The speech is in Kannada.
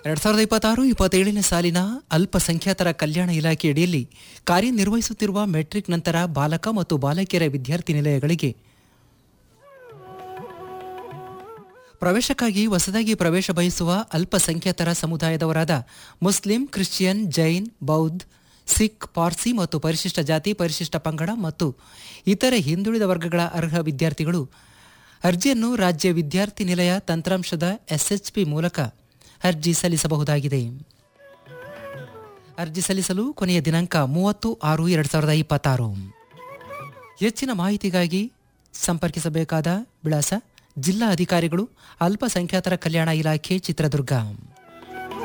ಎರಡ್ ಸಾವಿರದ ಇಪ್ಪತ್ತಾರು ಇಪ್ಪತ್ತೇಳನೇ ಸಾಲಿನ ಅಲ್ಪಸಂಖ್ಯಾತರ ಕಲ್ಯಾಣ ಇಲಾಖೆ ಅಡಿಯಲ್ಲಿ ಕಾರ್ಯನಿರ್ವಹಿಸುತ್ತಿರುವ ಮೆಟ್ರಿಕ್ ನಂತರ ಬಾಲಕ ಮತ್ತು ಬಾಲಕಿಯರ ವಿದ್ಯಾರ್ಥಿ ನಿಲಯಗಳಿಗೆ ಪ್ರವೇಶಕ್ಕಾಗಿ ಹೊಸದಾಗಿ ಪ್ರವೇಶ ಬಯಸುವ ಅಲ್ಪಸಂಖ್ಯಾತರ ಸಮುದಾಯದವರಾದ ಮುಸ್ಲಿಂ ಕ್ರಿಶ್ಚಿಯನ್ ಜೈನ್ ಬೌದ್ಧ ಸಿಖ್ ಪಾರ್ಸಿ ಮತ್ತು ಪರಿಶಿಷ್ಟ ಜಾತಿ ಪರಿಶಿಷ್ಟ ಪಂಗಡ ಮತ್ತು ಇತರೆ ಹಿಂದುಳಿದ ವರ್ಗಗಳ ಅರ್ಹ ವಿದ್ಯಾರ್ಥಿಗಳು ಅರ್ಜಿಯನ್ನು ರಾಜ್ಯ ವಿದ್ಯಾರ್ಥಿ ನಿಲಯ ತಂತ್ರಾಂಶದ ಎಸ್ಎಚ್ಪಿ ಮೂಲಕ ಅರ್ಜಿ ಸಲ್ಲಿಸಬಹುದಾಗಿದೆ ಅರ್ಜಿ ಸಲ್ಲಿಸಲು ಕೊನೆಯ ದಿನಾಂಕ ಮೂವತ್ತು ಆರು ಎರಡು ಸಾವಿರದ ಇಪ್ಪತ್ತಾರು ಹೆಚ್ಚಿನ ಮಾಹಿತಿಗಾಗಿ ಸಂಪರ್ಕಿಸಬೇಕಾದ ವಿಳಾಸ ಜಿಲ್ಲಾ ಅಧಿಕಾರಿಗಳು ಅಲ್ಪಸಂಖ್ಯಾತರ ಕಲ್ಯಾಣ ಇಲಾಖೆ ಚಿತ್ರದುರ್ಗ